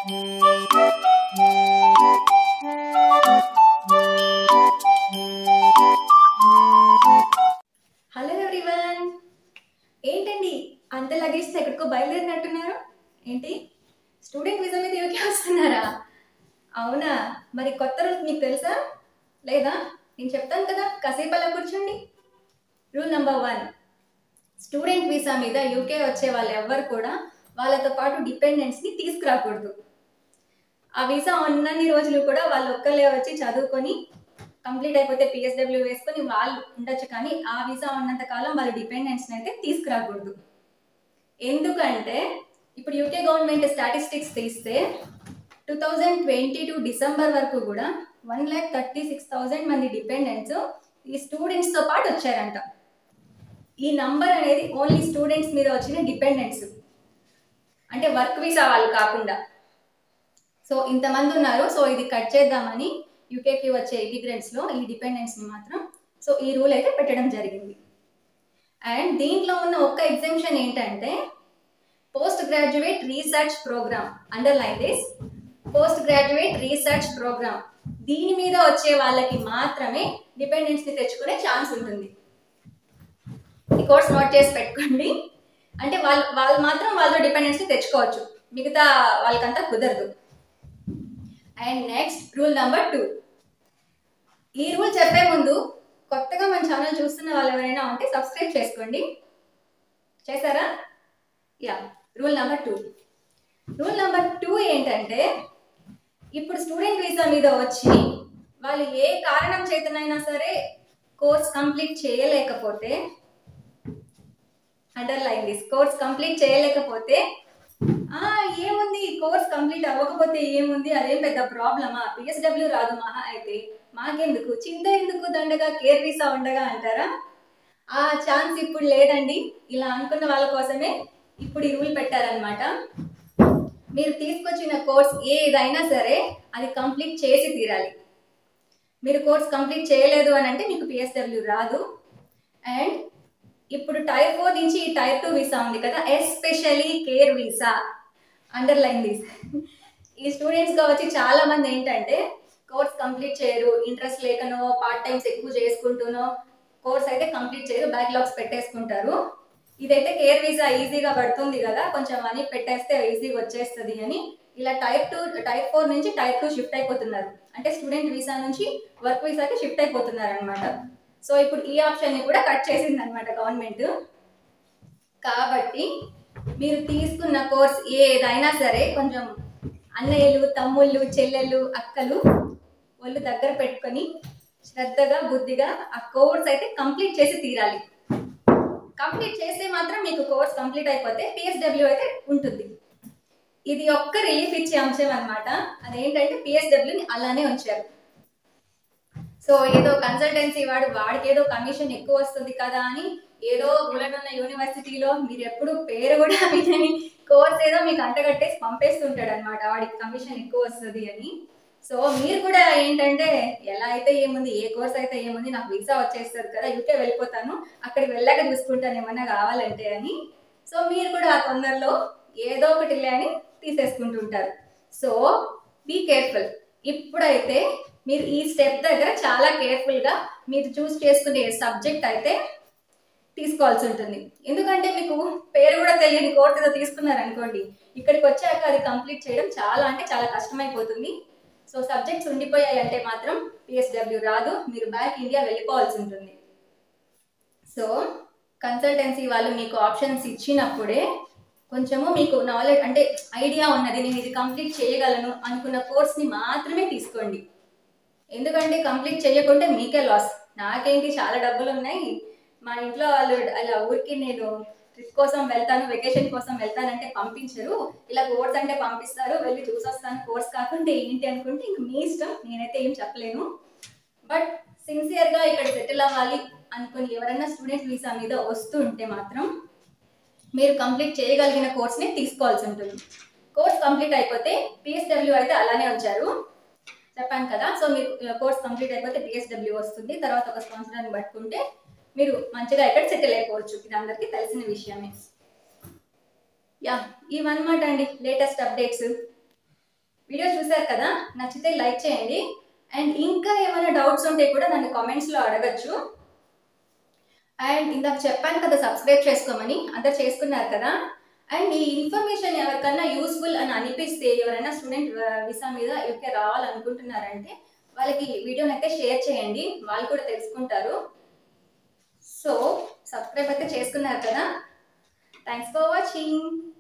hello everyone ఏంటండి అంత luggage ఎక్కడికో బయలుదేరినట్టున్నారు ఏంటి స్టూడెంట్ వీసా మీద యూకే వస్తున్నారా అవునా మరి కొత్త రూల్ మీకు తెలుసా లేదా నేను చెప్తాను కదా కాసేపు అలా కూర్చోండి rule number one student visa మీద యూకే వచ్చే వాళ్ళు ఎవ్వరు కూడా వాళ్ళతో పాటు డిపెండెంట్స్ని తీసుకురాకూడదు ఆ వీసా ఉన్నన్ని రోజులు కూడా వాళ్ళు ఒక్కళ్ళే వచ్చి చదువుకొని కంప్లీట్ అయిపోతే పిఎస్డబ్ల్యూ వేసుకొని వాళ్ళు ఉండొచ్చు కానీ ఆ వీసా ఉన్నంత కాలం వాళ్ళు డిపెండెంట్స్ని అయితే తీసుకురాకూడదు ఎందుకంటే ఇప్పుడు యూకే గవర్నమెంట్ స్టాటిస్టిక్స్ తీస్తే two thousand twenty two December వరకు కూడా one lakh thirty six thousand మంది డిపెండెంట్స్ ఈ స్టూడెంట్స్తో పాటు వచ్చారంట ఈ నంబర్ అనేది ఓన్లీ స్టూడెంట్స్ మీద వచ్చిన డిపెండెంట్స్ అంటే వర్క్ వీసా వాళ్ళు కాకుండా సో ఇంతమంది ఉన్నారు సో ఇది కట్ చేద్దామని యూకేకి వచ్చే ఇమిగ్రెంట్స్లో ఈ డిపెండెంట్స్ని మాత్రం సో ఈ రూల్ అయితే పెట్టడం జరిగింది అండ్ దీంట్లో ఉన్న ఒక్క ఎగ్జామ్షన్ ఏంటంటే post graduate research programme underline this post graduate research programme దీని మీద వచ్చే వాళ్ళకి మాత్రమే డిపెండెంట్స్ని తెచ్చుకునే ఛాన్స్ ఉంటుంది ఈ కోర్స్ నోట్ చేసి పెట్టుకోండి అంటే వాళ్ళు వాళ్ళు మాత్రం వాళ్ళతో డిపెండెన్స్ని తెచ్చుకోవచ్చు మిగతా వాళ్ళకంతా కుదరదు and next rule number two ఈ రూల్ చెప్పే ముందు కొత్తగా మన ఛానల్ చూస్తున్న వాళ్ళు ఎవరైనా ఉంటే సబ్స్క్రైబ్ చేసుకోండి చేశారా yeah rule number two rule number two ఏంటంటే ఇప్పుడు స్టూడెంట్ వీసా మీద వచ్చి వాళ్ళు ఏ కారణం చేతనైనా సరే కోర్స్ కంప్లీట్ చేయలేకపోతే అండర్లైన్ దిస్ కోర్స్ కంప్లీట్ చేయలేకపోతే ఆ ఏముంది కోర్స్ కంప్లీట్ అవ్వకపోతే ఏముంది అదేం పెద్ద ప్రాబ్లమా పిఎస్డబ్ల్యూ రాదు మహా అయితే మాకెందుకు చింత ఎందుకు దండగా కేర్ వీసా ఉండగా అంటారా ఆ ఛాన్స్ ఇప్పుడు లేదండి ఇలా అనుకున్న వాళ్ళ కోసమే ఇప్పుడు ఈ రూల్ పెట్టారనమాట మీరు తీసుకొచ్చిన కోర్స్ ఏదైనా సరే అది కంప్లీట్ చేసి తీరాలి మీరు కోర్స్ కంప్లీట్ చేయలేదు అని అంటే మీకు పిఎస్డబ్ల్యూ రాదు అండ్ ఇప్పుడు టైర్ ఫోర్ నుంచి ఈ టైర్ టూ వీసా ఉంది కదా especially care visa underline this ఈ స్టూడెంట్స్గా వచ్చి చాలా మంది ఏంటంటే కోర్స్ కంప్లీట్ చేయరు ఇంట్రెస్ట్ లేకనో పార్ట్ టైమ్స్ ఎక్కువ చేసుకుంటూనో కోర్స్ అయితే కంప్లీట్ చేయరు బ్యాక్లాగ్స్ పెట్టేసుకుంటారు ఇదైతే కేర్ వీసా ఈజీగా పడుతుంది కదా కొంచెం మనీ పెట్టేస్తే ఈజీగా వచ్చేస్తుంది అని ఇలా టైప్ టూ టైప్ ఫోర్ నుంచి టైప్ టూ షిఫ్ట్ అయిపోతున్నారు అంటే స్టూడెంట్ వీసా నుంచి వర్క్ వీసాకి షిఫ్ట్ అయిపోతున్నారు అనమాట సో ఇప్పుడు ఈ ఆప్షన్ని కూడా కట్ చేసింది అనమాట గవర్నమెంట్ కాబట్టి మీరు తీసుకున్న కోర్స్ ఏదైనా సరే కొంచెం అన్నయ్యలు తమ్ముళ్ళు చెల్లెళ్ళు అక్కలు వాళ్ళు దగ్గర పెట్టుకొని శ్రద్ధగా బుద్ధిగా ఆ కోర్స్ అయితే కంప్లీట్ చేసి తీరాలి కంప్లీట్ చేస్తే మాత్రం మీకు కోర్స్ కంప్లీట్ అయిపోతే పిఎస్డబ్ల్యూ అయితే ఉంటుంది ఇది ఒక్క రిలీఫ్ ఇచ్చే అంశం అనమాట అదేంటంటే పిఎస్డబ్ల్యూని అలానే ఉంచారు సో ఏదో కన్సల్టెన్సీ వాడు వాడికి ఏదో కమిషన్ ఎక్కువ వస్తుంది కదా అని ఏదో ఉన్న యూనివర్సిటీలో మీరు ఎప్పుడు పేరు కూడా వినని కోర్స్ ఏదో మీకు అంటగట్టేసి పంపేస్తుంటాడు అనమాట వాడికి కమిషన్ ఎక్కువ వస్తుంది అని సో మీరు కూడా ఏంటంటే ఎలా అయితే ఏముంది ఏ కోర్స్ అయితే ఏముంది నాకు వీసా వచ్చేస్తుంది కదా యూకే వెళ్ళిపోతాను అక్కడికి వెళ్ళాక చూసుకుంటాను ఏమన్నా కావాలంటే అని సో మీరు కూడా ఆ తొందరలో ఏదో ఒకటి లే అని తీసేసుకుంటుంటారు సో బీ కేర్ఫుల్ ఇప్పుడైతే మీరు ఈ స్టెప్ దగ్గర చాలా కేర్ఫుల్గా మీరు చూస్ చేసుకునే సబ్జెక్ట్ అయితే తీసుకోవాల్సి ఉంటుంది ఎందుకంటే మీకు పేరు కూడా తెలియని కోర్స్ ఏదో తీసుకున్నారు అనుకోండి ఇక్కడికి వచ్చాక అది కంప్లీట్ చేయడం చాలా అంటే చాలా కష్టమైపోతుంది సో సబ్జెక్ట్స్ ఉండిపోయాయి అంటే మాత్రం పిఎస్డబ్ల్యూ రాదు మీరు బ్యాక్ ఇండియా వెళ్ళిపోవాల్సి ఉంటుంది సో కన్సల్టెన్సీ వాళ్ళు మీకు ఆప్షన్స్ ఇచ్చినప్పుడే కొంచెము మీకు నాలెడ్జ్ అంటే ఐడియా ఉన్నది నేను ఇది కంప్లీట్ చేయగలను అనుకున్న కోర్స్ని మాత్రమే తీసుకోండి ఎందుకంటే కంప్లీట్ చేయకుంటే మీకే లాస్ నాకేంటి చాలా డబ్బులు ఉన్నాయి మా ఇంట్లో వాళ్ళు అలా ఊరికి నేను ట్రిప్ కోసం వెళ్తాను వెకేషన్ కోసం వెళ్తానంటే పంపించరు ఇలా కోర్స్ అంటే పంపిస్తారు వెళ్ళి చూసొస్తాను కోర్స్ కాకుండా ఏంటి అనుకుంటే ఇంక మీ ఇష్టం నేనైతే ఏం చెప్పలేను బట్ సిన్సియర్గా ఇక్కడ సెటిల్ అవ్వాలి అనుకుని ఎవరైనా స్టూడెంట్ వీసా మీద వస్తూ ఉంటే మాత్రం మీరు కంప్లీట్ చేయగలిగిన కోర్స్ని తీసుకోవాల్సి ఉంటుంది కోర్స్ కంప్లీట్ అయిపోతే పిఎస్డబ్ల్యూ అయితే అలానే ఉంచారు చెప్పాను కదా సో మీరు కోర్స్ కంప్లీట్ అయిపోతే పిఎస్డబ్ల్యూ వస్తుంది తర్వాత ఒక స్పాన్సర్ని పట్టుకుంటే మీరు మంచిగా ఇక్కడ సెటిల్ అయిపోవచ్చు ఇది అందరికీ తెలిసిన విషయమే యా ఇవన్నమాట అండి లేటెస్ట్ అప్డేట్స్ వీడియో చూశారు కదా నచ్చితే లైక్ చేయండి అండ్ ఇంకా ఏమైనా డౌట్స్ ఉంటే కూడా నన్ను కామెంట్స్లో అడగచ్చు అండ్ ఇందాక చెప్పాను కదా సబ్స్క్రైబ్ చేసుకోమని అందరు చేసుకున్నారు కదా అండ్ ఈ ఇన్ఫర్మేషన్ ఎవరికన్నా యూస్ఫుల్ అని అనిపిస్తే ఎవరైనా స్టూడెంట్ వీసా మీద యూకే రావాలనుకుంటున్నారంటే వాళ్ళకి వీడియోని అయితే షేర్ చేయండి వాళ్ళు కూడా తెలుసుకుంటారు సో సబ్స్క్రైబ్ అయితే చేసుకున్నారు కదా థ్యాంక్స్ ఫర్ వాచింగ్